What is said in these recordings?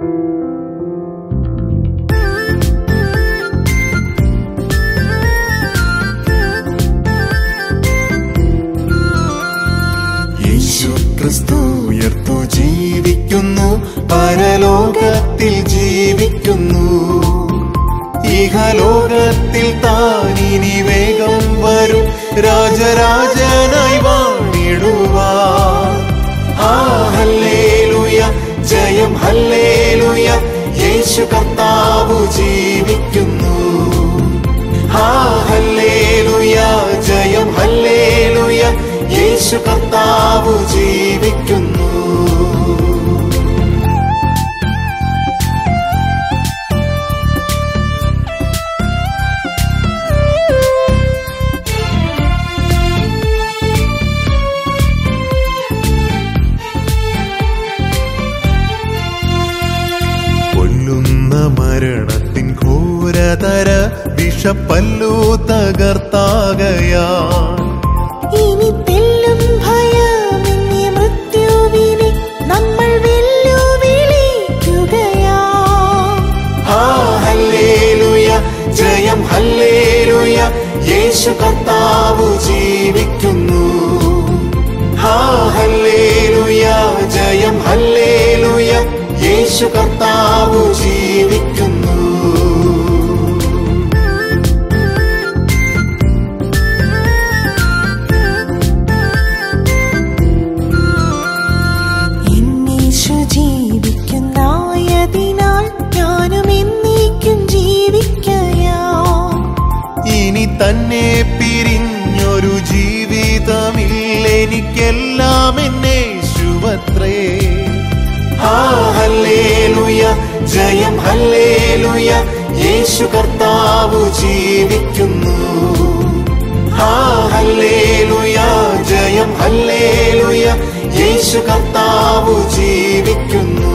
യേശു ക്രിസ്തു ഉയർത്തു ജീവിക്കുന്നു പരലോകത്തിൽ ജീവിക്കുന്നു ഇഹലോകത്തിൽ താൻ ഇനി വേഗം വരും രാജരാജനായി വാണിടുവാ ആ ഹല്ലേലൂയ ജയം ഹല്ലേലൂയ യേശു കർത്താവു ജീവിക്കുന്നു ആ ഹല്ലേലൂയ ജയം ഹല്ലേലൂയ യേശു കർത്താവു ജീവിക്കുന്നു കൊല്ലുന്ന മരണത്തിൻ ഘോരതര വിഷപ്പല്ലു തകർത്താകയാ ഇനി തെല്ലും ഭയമെന്നിയ മൃത്യുവിനെ നമ്മൾ വെല്ലുവിളിക്കുകയാ ആ ഹല്ലേലൂയ ജയം ഹല്ലേലൂയ യേശു കർത്താവു ജീവിക്കുന്നു ആ ഹല്ലേലൂയ ജയം ഹല്ലേലൂയ യേശു കർത്താവു ജീവിക്കുന്നു എന്നീശു ജീവിക്കുന്നായതിനാൽ ഞാനും എന്നേക്കും ജീവിക്കയാ ഇനി തന്നെ പിരിഞ്ഞൊരു ജീവിതമില്ലെനിക്കെല്ലാം എന്നെ ശുഭത്രേ ആ ഹല്ലേലൂയ ജയം ഹല്ലേലൂയ യേശു കർത്താവു ജീവിക്കുന്നു ആ ഹല്ലേലൂയ ജയം ഹല്ലേലൂയ യേശു കർത്താവു ജീവിക്കുന്നു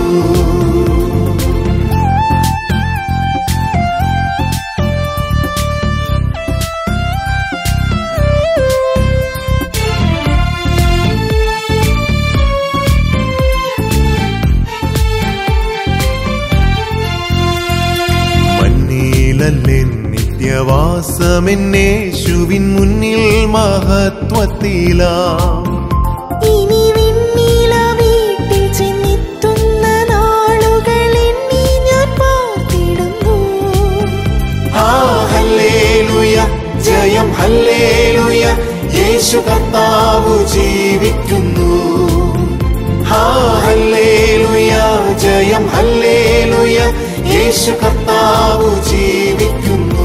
മന്നീലല്ലേ നിത്യവാസമെന്നേശുവിൻ മുന്നിൽ മഹത്വത്തിലാ ഇനി വെണ്ണില വീട്ടിൽ ചെന്നെത്തുന്ന നാളുകൾ എണ്ണി ഞാൻ പാർത്തിടുന്നു ആ ഹല്ലേലൂയ ജയം ഹല്ലേലൂയ യേശു കർത്താവു ജീവിക്കുന്നു ആ ഹല്ലേലൂയ ജയം ഹല്ലേലൂയ യേശു കർത്താവു ജീവിക്കുന്നു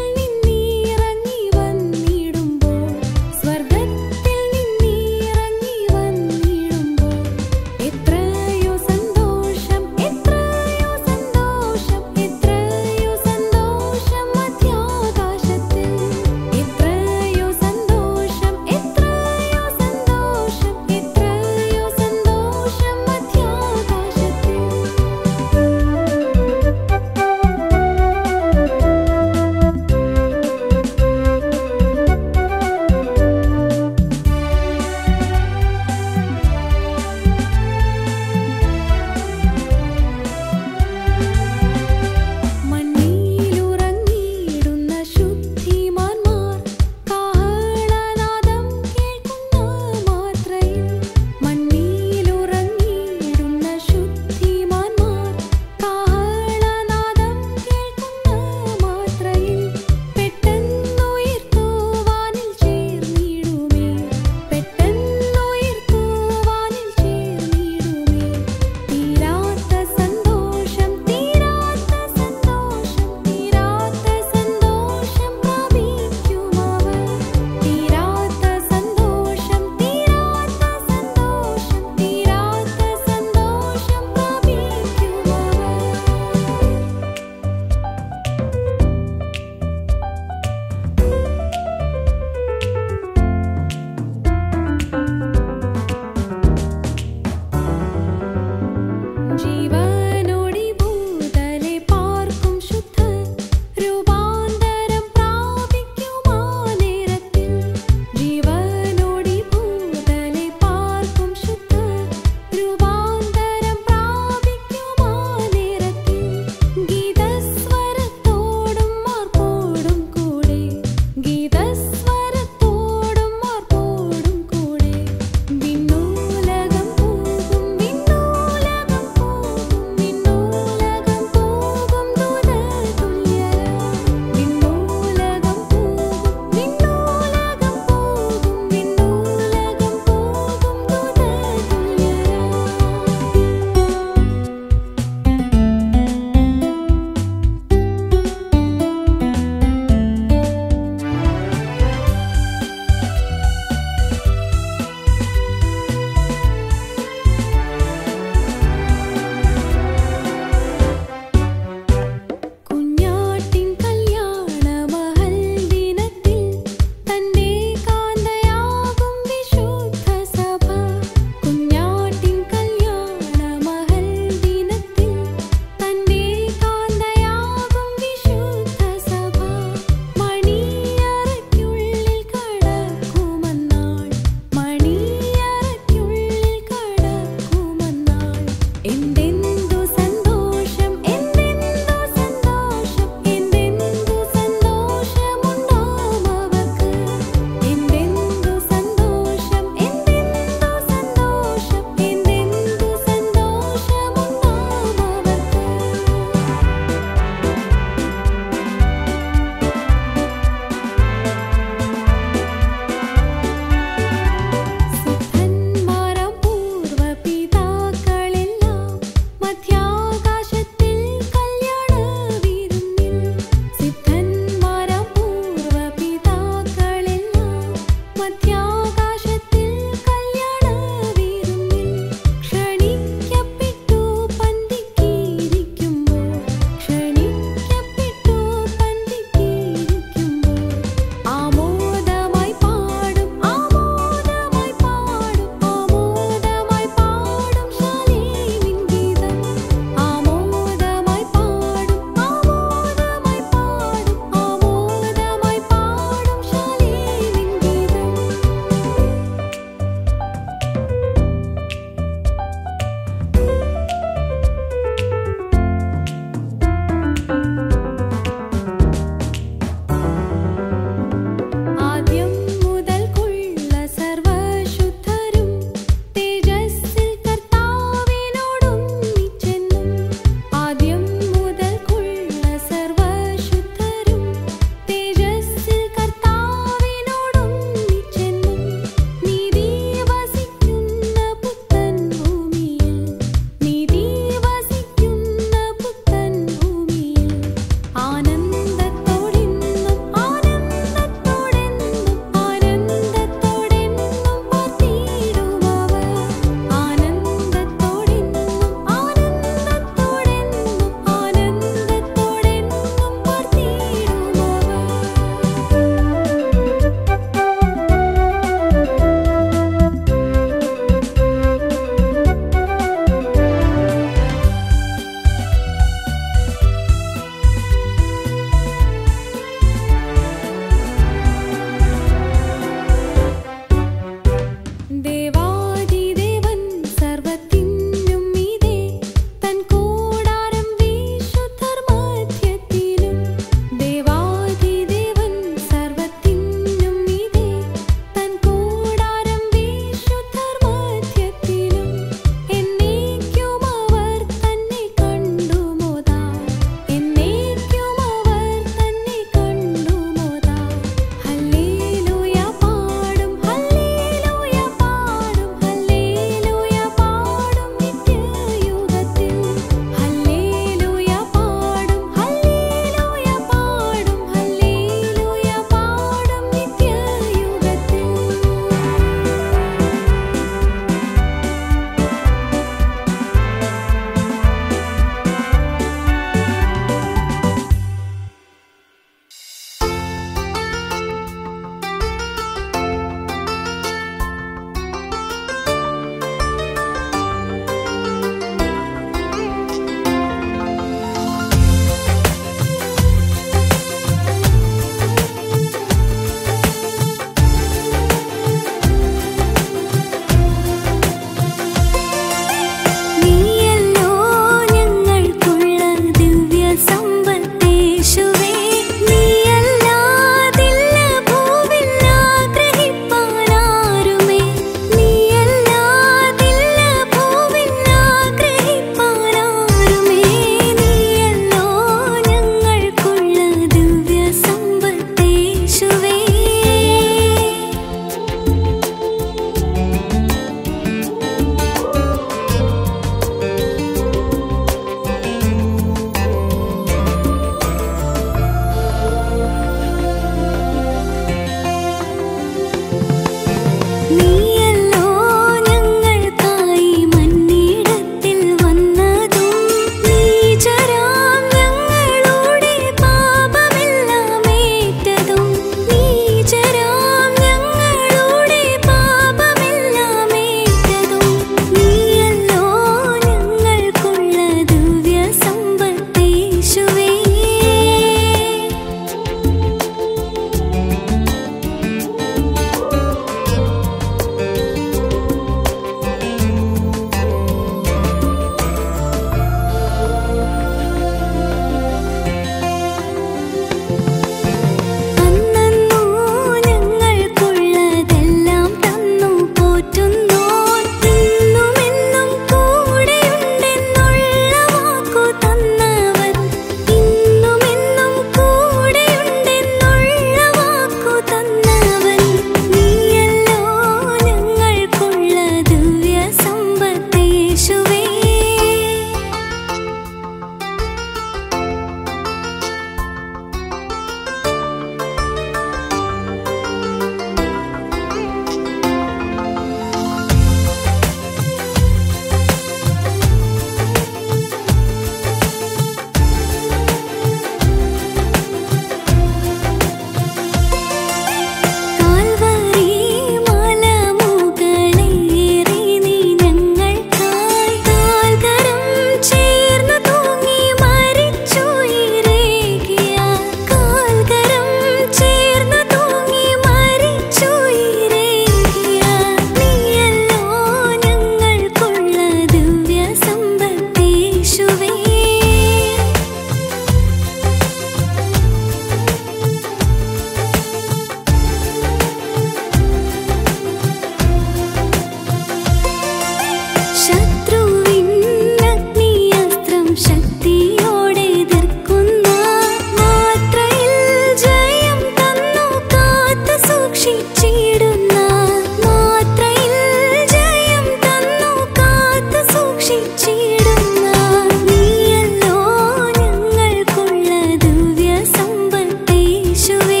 സൂക്ഷിച്ചിടുന്ന മാത്രയിൽ ജയം തന്നു കാത്തു സൂക്ഷിച്ചിടുന്ന നീയല്ലോ ഞങ്ങൾക്കുള്ള ദിവ്യ സമ്പത്തേശുവേ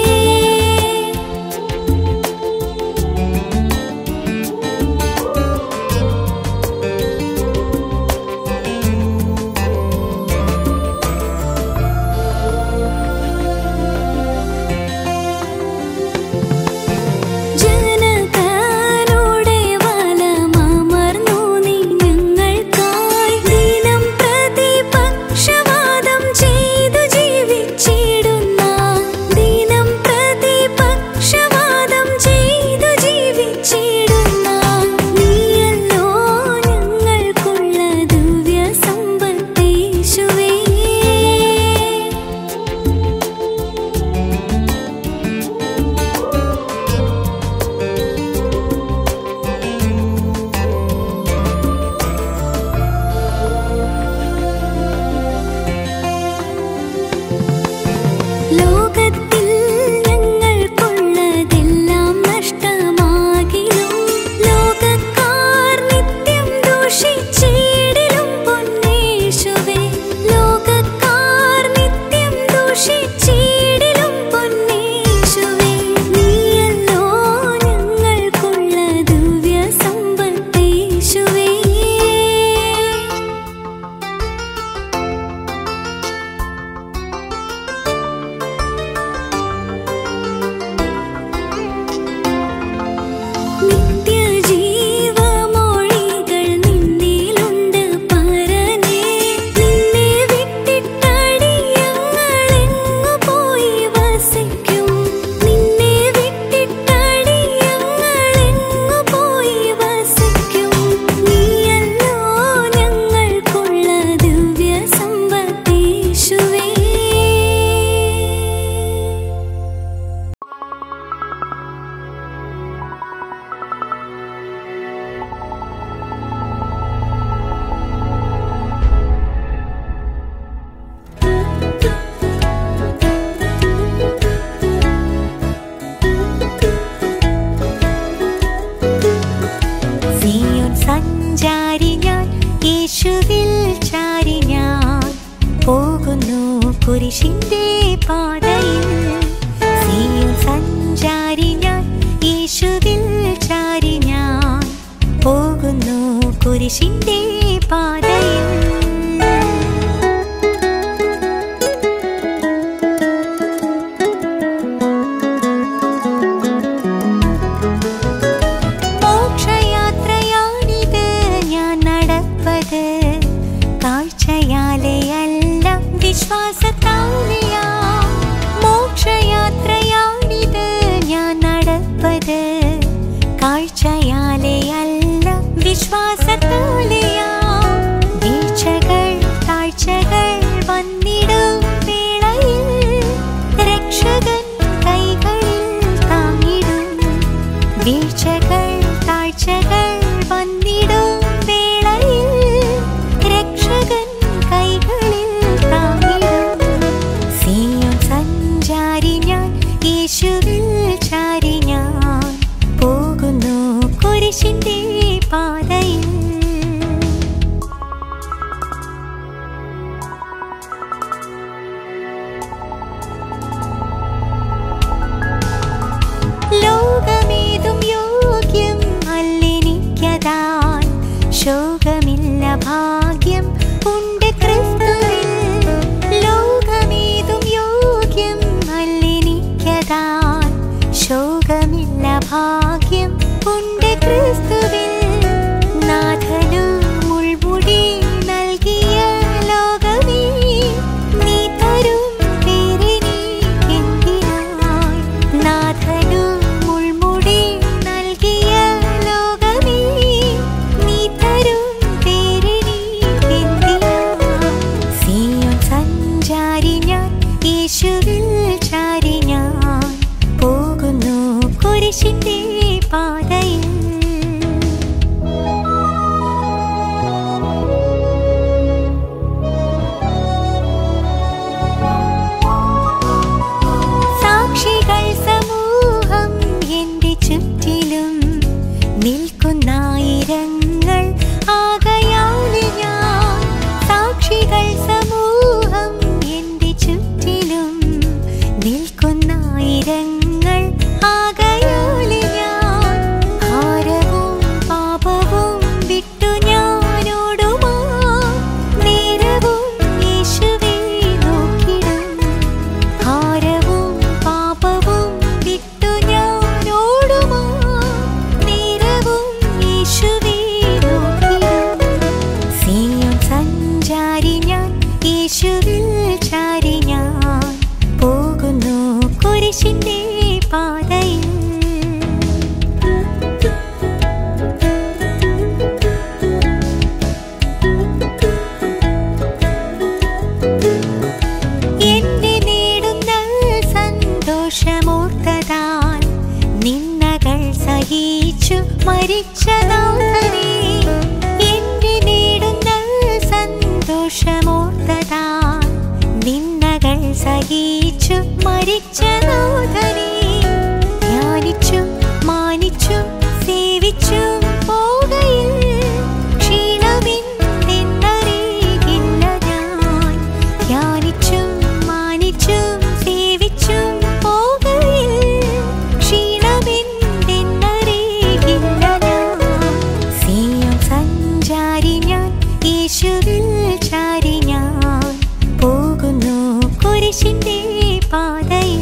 ജനകനുടെ വലമമർന്നു നീ ഞങ്ങൾക്കായി ദിനം പ്രതിപക്ഷവാദം ചെയ്തു ജീവിച്ചിടുന്ന ദിനം പ്രതിപക്ഷവാദം ചെയ്തു ജീവിച്ചിടുന്ന നീയല്ലോ ഞങ്ങൾക്കുള്ള ദിവ്യ സമ്പത്തേശുവേ ലോകത്തിൽ ഞങ്ങൾക്കുള്ളതെല്ലാം നഷ്ടമാകിലും ലോകക്കാർ നിത്യം ദൂഷിച്ചിടിലും പൊന്നേശുവേ ലോകക്കാർ നിത്യം ദൂഷിച്ചിടിലും പൊന്നേശുവേ നീയല്ലോ ഞങ്ങൾക്കുള്ള ദിവ്യ സമ്പത്തേശുവേ നിത്യജീവമൊഴികൾ നിന്നിലുണ്ട് പരനേ നിന്നെ വിട്ടിട്ടടി ഞങ്ങളെങ്ങു പോയി വസിക്കും നിന്നെ വിട്ടിട്ടടി ഞങ്ങളെങ്ങു പോയി വസിക്കും നീയല്ലോ ഞങ്ങൾക്കുള്ള ദിവ്യ സമ്പത്തേശുവേ സിയോൻ സഞ്ചാരി ഞാൻ യേശുവിൽ ചാരി ഞാൻ പോകുന്നു കുരിശിന്റെ പാതയിൽ സിയോൻ സഞ്ചാരി ഞാൻ യേശുവിൽ ചാരി ഞാൻ പോകുന്നു കുരിശിന്റെ പാതയിൽ മോക്ഷയാത്രയാണിത് ഞാൻ നടപ്പത് കാഴ്ചയാലെയല്ല വിശ്വാസത്താലെയാ മോക്ഷയാത്രയാണിത് ഞാൻ നടപ്പത് കാഴ്ചയാലെയല്ല വിശ്വാസത്താലെയാ വീഴ്ചകൾ താഴ്ചകൾ വന്നിടും വേളയിൽ രക്ഷകൻ കൈകളിൽ താങ്ങിടും വീഴ്ചകൾ താഴ്ചകൾ വന്നിടും വേളയിൽ രക്ഷകൻ കൈകളിൽ താങ്ങിടും സിയോൻ സഞ്ചാരി ഞാൻ യേശുവിൽ ചാരി ഞാൻ പോകുന്നു കുരിശിന്റെ പാതയിൽ ലോകമേതും യോഗ്യം അല്ലെനിക്കതാൻ ശോകമില്ല ഭാഗ്യം ഉണ്ട് ക്രിസ്തുവിൽ ലോകമേതും യോഗ്യം അല്ലെനിക്കതാൻ ശോകമില്ല ഭാഗ്യം ഉണ്ട് ക്രിസ്തുവിൽ നാഥനു മുൾമുടി നൽകിയ ലോകമേ നീ തരും പേരിനി എന്തിനായി നാഥനു മുൾമുടി നൽകിയ ലോകമേ നീ തരും പേരിനി എന്തിനായി സിയോൻ സഞ്ചാരി ഞാൻ യേശുവിൽ ചാരി ഞാൻ പോകുന്നു കുരിശിന്റെ പാതയിൽ സാക്ഷികൾ സമൂഹം മരിച്ച നാഥനെ എന്റെ നേടുന്ന സന്തോഷമോർത്തതാ നിന്നകൾ സഹിച്ചു മരിച്ച നാഥനെ ധ്യാനിച്ചും മാനിച്ചും സേവിച്ചും പോകയിൽ ക്ഷീണമെന്തെന്നറിയില്ല ഞാൻ ധ്യാനിച്ചും മാനിച്ചും സേവിച്ചും പോകയിൽ ക്ഷീണമെന്തെന്നറിയില്ല ഞാൻ സിയം സഞ്ചാരി ഞാൻ യേശുവിൽ ചാരി ഞാൻ പോകുന്നു കുരിശിന്റെ പാതയിൽ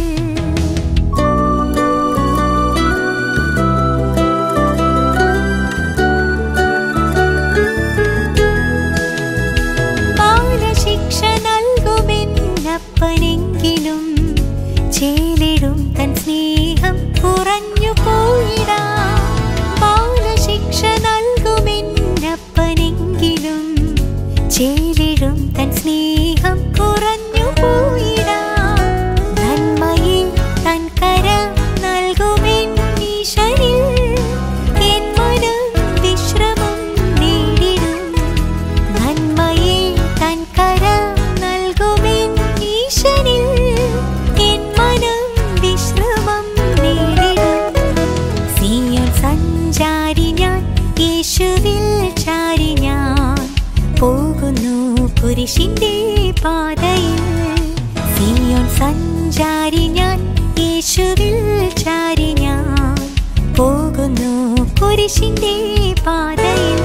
ബാലശിക്ഷ നൽകുമെന്നപ്പനെങ്കിലും ചേലിടും തൻ സ്നേഹം കുറഞ്ഞു പോയിടാ ബാലശിക്ഷ നൽകുമെന്നപ്പനെങ്കിലും ചേലിടും തൻ സ്നേഹം കുറഞ്ഞു പോയിടാ നന്മയെ തൻ കരം നൽകുമെന്നീശനിൽ എൻ മനം വിശ്രമം നേടിടും നന്മയെ തൻ കരം നൽകുമെൻ ഈശനിൽ എൻ മനം വിശ്രമം നേടിടും സിയോൻ സഞ്ചാരി ഞാൻ യേശുവിൽ ചാരി ഞാൻ പോകുന്നു കുരിശിന്റെ പാതയിൽ സിയോൻ സഞ്ചാരി ഞാൻ യേശുവിൽ ചാരി ഞാൻ പോകുന്നു കുരിശിന്റെ പാതയിൽ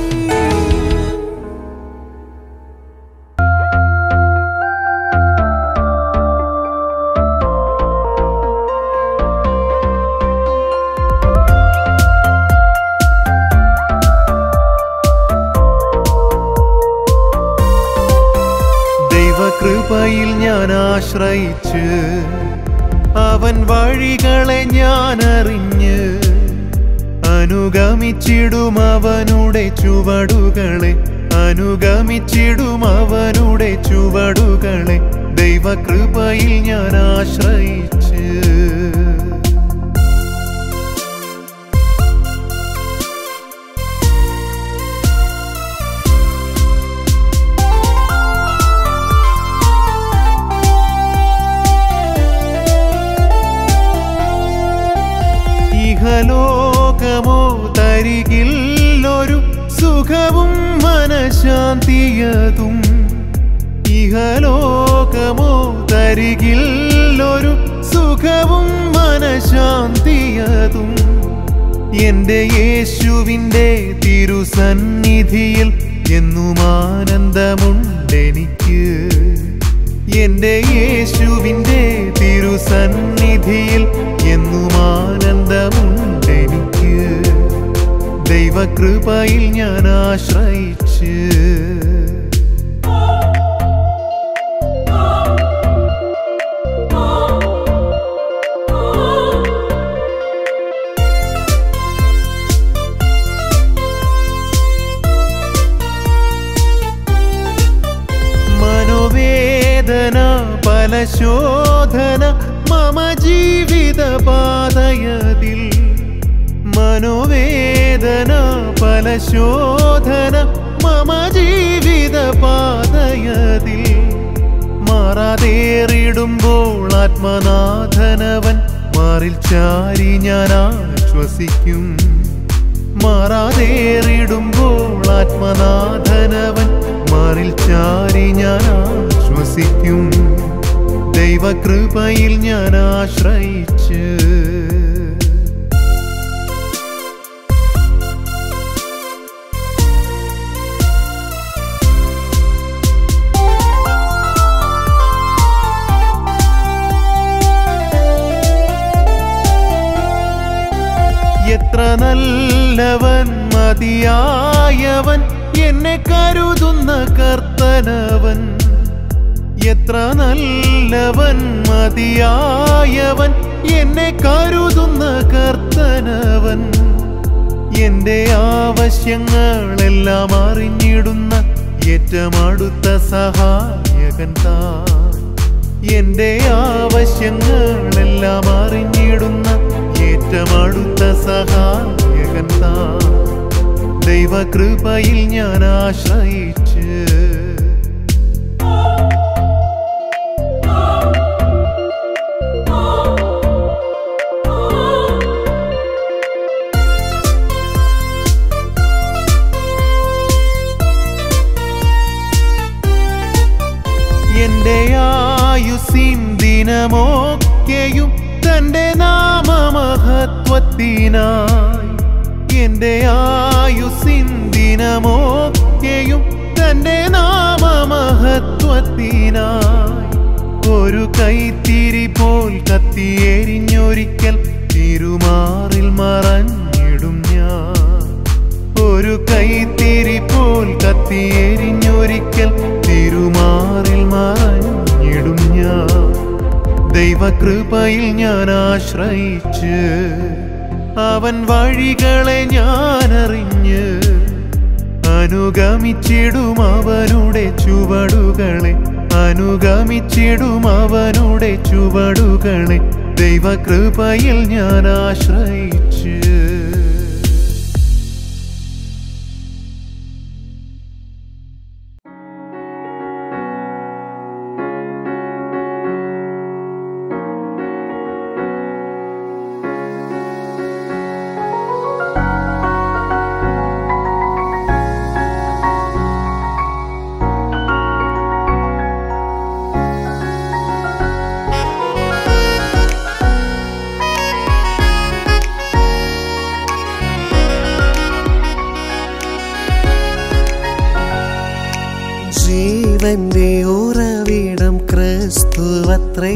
ദൈവകൃപയിൽ ഞാൻ ആശ്രയിച്ച് അവൻ വഴികളെ ഞാൻ അറിഞ്ഞ് അനുഗമിച്ചിടും അവനുടെ ചുവടുകളെ അനുഗമിച്ചിടും അവനുടെ ചുവടുകളെ ദൈവകൃപയിൽ ഞാൻ ആശ്രയിച്ച് ഇഹലോകമോ തരികില്ലൊരു സുഖവും മനഃശാന്തിയതും ഇഹലോകമോ തരികില്ലൊരു സുഖവും മനഃശാന്തിയതും എന്റെ യേശുവിൻ്റെ തിരുസന്നിധിയിൽ എന്നും ആനന്ദമുണ്ടെനിക്ക് എന്റെ യേശുവിൻ്റെ തിരുസന്നിധിയിൽ എന്നും ആനന്ദമുണ്ടെനിക്ക് ദൈവകൃപയിൽ ഞാൻ ആശ്രയിച്ച് മനോവേദന പലശോധന മമ ജീവിത പാതയതിൽ മനോവേദന പലശോധന മമ ജീവിത പാതയതിൽ മാറാതേറിടുമ്പോൾ ആത്മനാഥനവൻ മാറിൽ ചാരി ഞാൻ ആശ്വസിക്കും മാറാതേറിടുമ്പോൾ ആത്മനാഥനവൻ മാറിൽ ചാരി ഞാൻ ആശ്വസിക്കും ദൈവകൃപയിൽ ഞാൻ ആശ്രയിച്ച് എത്ര നല്ലവൻ മതിയായവൻ എന്നെ കരുതുന്ന കർത്തനവൻ എത്ര നല്ലവൻ മതിയായവൻ എന്നെ കരുതുന്ന കർത്തനവൻ എന്റെ ആവശ്യങ്ങളെല്ലാം അറിഞ്ഞിടുന്ന ഏറ്റവും അടുത്ത സഹായകൻ താൻ എന്റെ ആവശ്യങ്ങളെല്ലാം അറിഞ്ഞിടുന്ന ഏറ്റവും അടുത്ത സഹായകൻ ദൈവകൃപയിൽ ഞാൻ ആശ്രയിച്ച് എന്റെ ആയുസിൻ ദിനമൊക്കെയും തന്റെ നാമമഹത്വത്തിനായി എന്റെ ആയുസിൻ ദിനമൊക്കെയും തന്റെ നാമമഹത്വത്തിനായി ഒരു കൈത്തിരി പോൽ കത്തിയെരിഞ്ഞൊരിക്കൽ തിരുമാറിൽ മറഞ്ഞിടും ഞാൻ ഒരു കൈത്തിരി പോൽ കത്തിയെരിഞ്ഞൊരിക്കൽ തിരുമാറിൽ മറഞ്ഞിടും ഞാൻ ദൈവകൃപയിൽ ഞാൻ ആശ്രയിച്ച് അവൻ വഴികളെ ഞാൻ അറിഞ്ഞ് അനുഗമിച്ചിടും അവനുടെ ചുവടുകളെ അനുഗമിച്ചിടും അവനുടെ ചുവടുകളെ ദൈവകൃപയിൽ ഞാൻ ആശ്രയിച്ച് ജീവന്റെ ഉറവിടം ക്രിസ്തുവത്രേ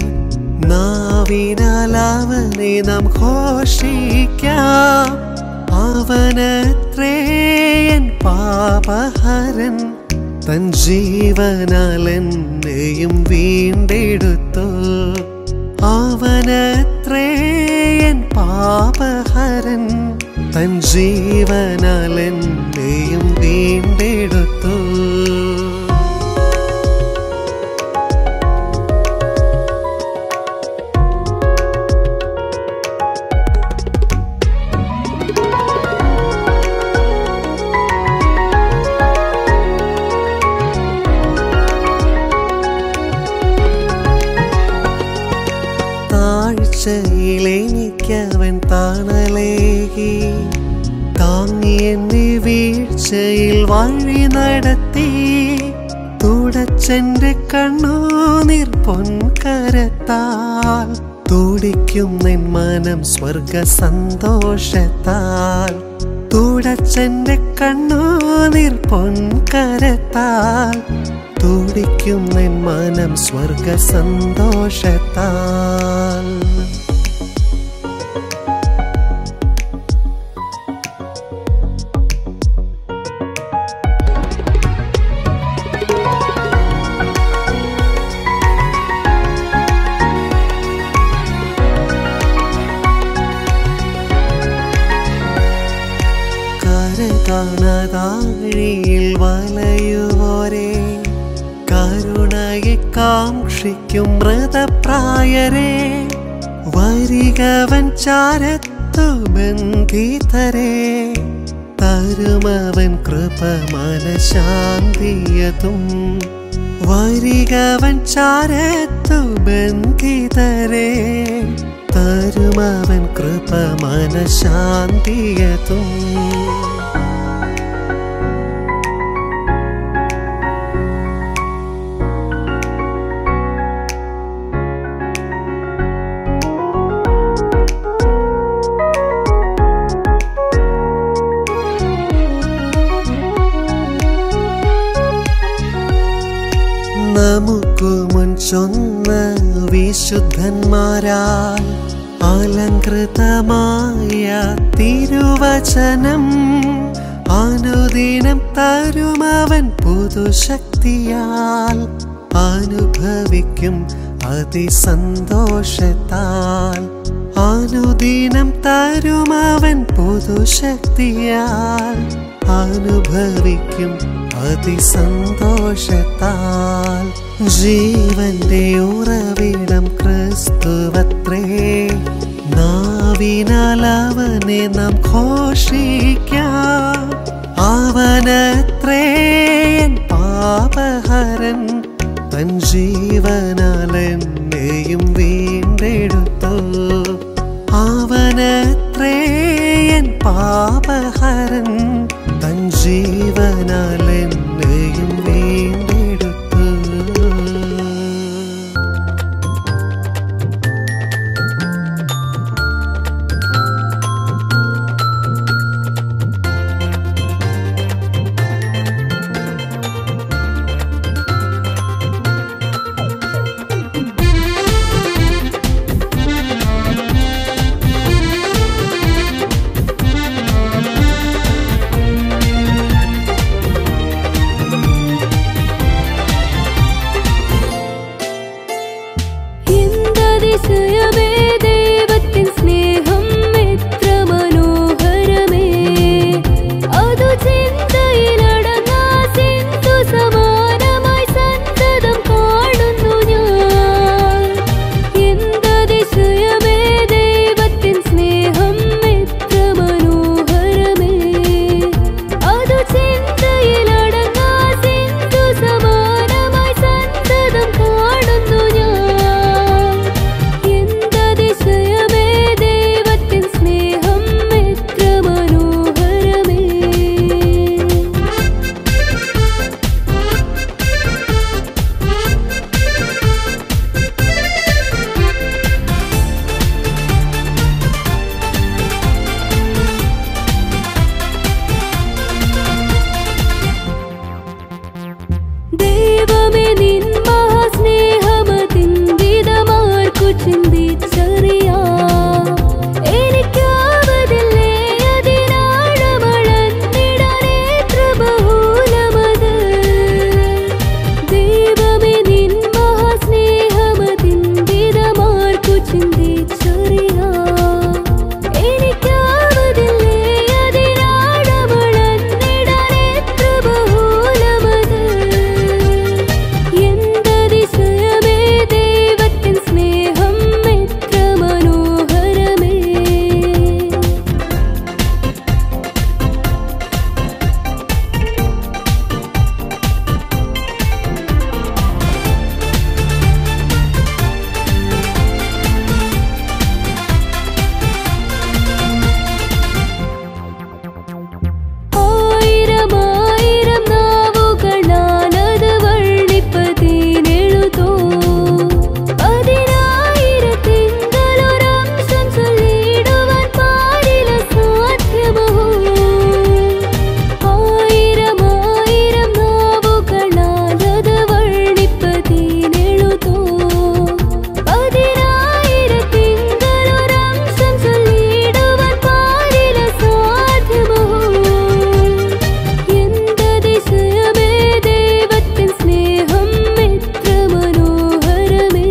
നാവിനാൽ അവനെ നാം ഘോഷിക്കാം അവനത്രേ എൻ പാപഹരൻ തൻ ജീവനാൽ എന്നെയും വീണ്ടെടുത്തു അവനത്രേ എൻ പാപഹരൻ തൻ ജീവനാൽ എന്നെയും വീണ്ടെടുത്തു താഴ്ചയിലെനിക്കവൻ താണലേകി താങ്ങി എന്നെ വീഴ്ചയിൽ വഴി നടത്തി തുടച്ചെന്റെ കണ്ണുനീർ പൊൻകരത്താൽ തുടിക്കും നിൻ മനം സ്വർഗ സന്തോഷത്താൽ തുടച്ചെന്റെ കണ്ണുനീർ പൊൻകരത്താൽ തുടിക്കും നിൻ മനം സ്വർഗ സന്തോഷത്താൽ കര കാണാതാഴിയിൽ വലയുവോരെ കരുണയെ കാക്ഷിക്കും മൃതപ്രായരെ വരികവൻ ചാരത്തു ബന്ധിതരെ തരുമവൻ കൃപ മനശാന്തിയതും വരികവൻ ചാരത്തു ബന്ധിതരെ തരുമവൻ കൃപ മനശാന്തിയതും നമുക്കു മുൻ ചൊന്ന വിശുദ്ധന്മാരാൽ അലങ്കൃതമായ തിരുവചനം അനുദിനം തരുമവൻ പുതുശക്തിയാൽ അനുഭവിക്കും അതിസന്തോഷത്താൽ അനുദിനം തരുമവൻ പുതുശക്തിയാൽ അനുഭവിക്കും അതിസന്തോഷത്താൽ ജീവന്റെ ഉറവിടം ക്രിസ്തുവത്രേ നാവിനാൽ അവനെ നാം ഘോഷിക്കാം അവനത്രേയൻ പാപഹരൻ തൻ ജീവനാൽ എന്നെയും വീണ്ടെടുത്തു അവനത്രേയൻ പാപഹരൻ തൻ ജീവനാൽ എന്നെയും വീണ്ടെടുത്തു എന്തതിശയമേ ദൈവത്തിൻ സ്നേഹം എത്ര മനോഹരമേ അതു ചിന്തയിലടങ്ങാ സിന്ധു സമാനമായി സന്തതം കാണുന്നു ഞാൻ എന്തതിശയമേ ദൈവത്തിൻ സ്നേഹം എത്ര മനോഹരമേ അതു ചിന്തയിലടങ്ങാ സിന്ധു സമാനമായി സന്തതം കാണുന്നു ഞാൻ എന്തതിശയമേ ദൈവത്തിൻ സ്നേഹം എത്ര മനോഹരമേ ദൈവമേ നിൻ മഹാസ്നേഹമതിന്തിതമാർക്കു ചിന്തിച്ചറിയാം എനിക്കാവതില്ലേ അതിനാഴമളന്നിടാൻ എത്ര ബഹുലമത് ദൈവമേ നിൻ മഹാസ്നേഹമതിന്തിതമാർക്കു ചിന്തിച്ചറിയാം എനിക്കാവതില്ലേ അതിനാഴമളന്നിടാൻ എത്ര ബഹുലമത് എന്തതിശയമേ ദൈവത്തിൻ സ്നേഹം എത്ര മനോഹരമേ ആയിരമായിരം നാവുകളാലത് വർണ്ണിപ്പതിനെഴുതോ പതിനായിരത്തിങ്കളൊരംശം ചൊല്ലിടുവാൻ പാടില്ല സാധ്യമോ ആയിരമായിരം നാവുകളാലത് വർണ്ണിപ്പതിനെഴുതോ പതിനായിരത്തിങ്കളൊരംശം ചൊല്ലിടുവാൻ പാടില്ല സാധ്യമോ എന്തതിശയമേ ദൈവത്തിൻ സ്നേഹം എത്ര മനോഹരമേ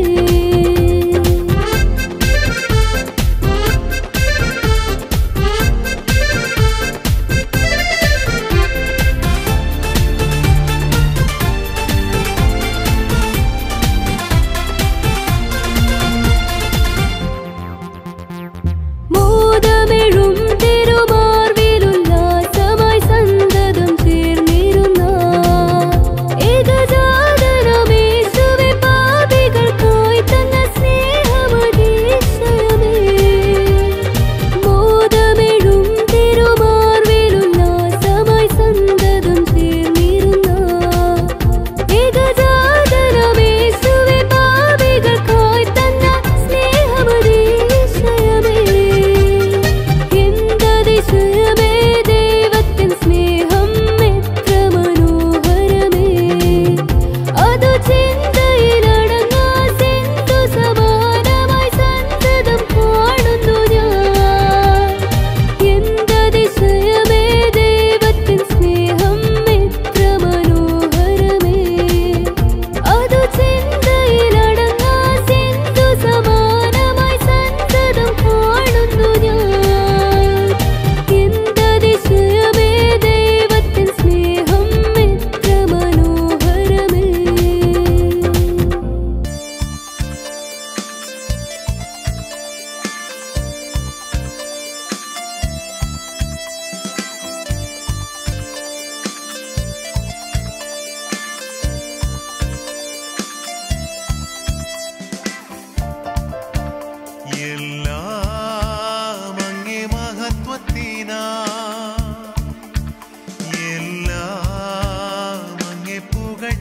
മോദമെഴും തിരുമാർവിലുല്ലാസമായി സന്തതം ചേർന്നിരുന്ന ഏകജാതനമേശുവെ പാപികൾക്കായി തന്ന സ്നേഹമതീശയമേ മോദമെഴും തിരുമാർവിലുല്ലാസമായി സന്തതം ചേർന്നിരുന്ന ഏകജാതനമേശുവെ പാപികൾക്കായി തന്ന സ്നേഹമതീശയമേ എന്തതിശയമേ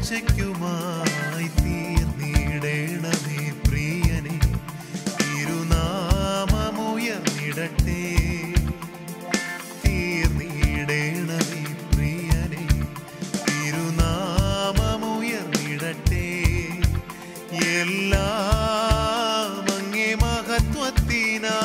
പച്ചയ്ക്കുമായി തീർന്നിടേണമേ പ്രിയനെ തിരുനാമമുയർന്നിടട്ടെ തീർന്നിടേണമേ പ്രിയനെ തിരുനാമമുയർന്നിടട്ടെ എല്ലാം അങ്ങേ മഹത്വത്തിനാ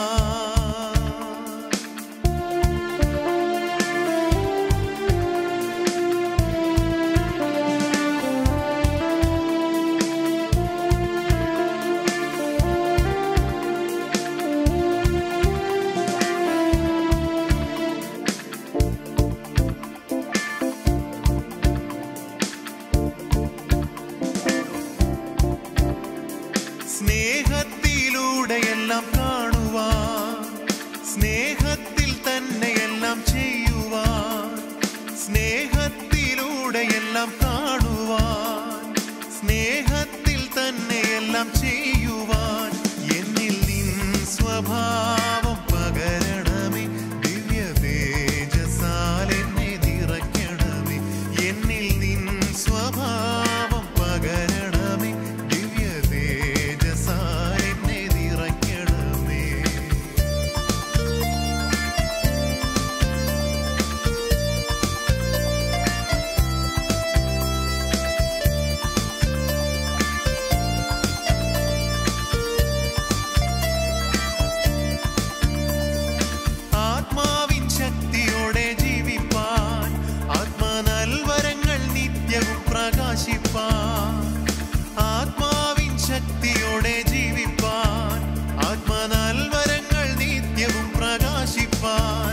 സ്നേഹത്തിലൂടെയെല്ലാം കാണുവാൻ സ്നേഹത്തിൽ തന്നെയെല്ലാം ചെയ്യുവാൻ സ്നേഹത്തിലൂടെയെല്ലാം കാണുവാൻ സ്നേഹത്തിൽ തന്നെയെല്ലാം ചെയ്യുവാൻ എന്നിൽ നിൻ സ്വഭാവം പകരണമേ ദിവ്യ തേജസാൽ എന്നെ നിറയ്ക്കണമേ എന്നിൽ നിൻ സ്വഭാവം പകരണമേ ദിവ്യ തേജസാൽ എന്നെ നിറയ്ക്കണമേ ആത്മാവിൻ ശക്തിയോടെ ജീവിപ്പാൻ ആത്മനൽവരങ്ങൾ നിത്യവും പ്രകാശിപ്പാൻ ആത്മാവിൻ ശക്തിയോടെ ജീവിപ്പാൻ ആത്മനൽവരങ്ങൾ നിത്യവും പ്രകാശിപ്പാൻ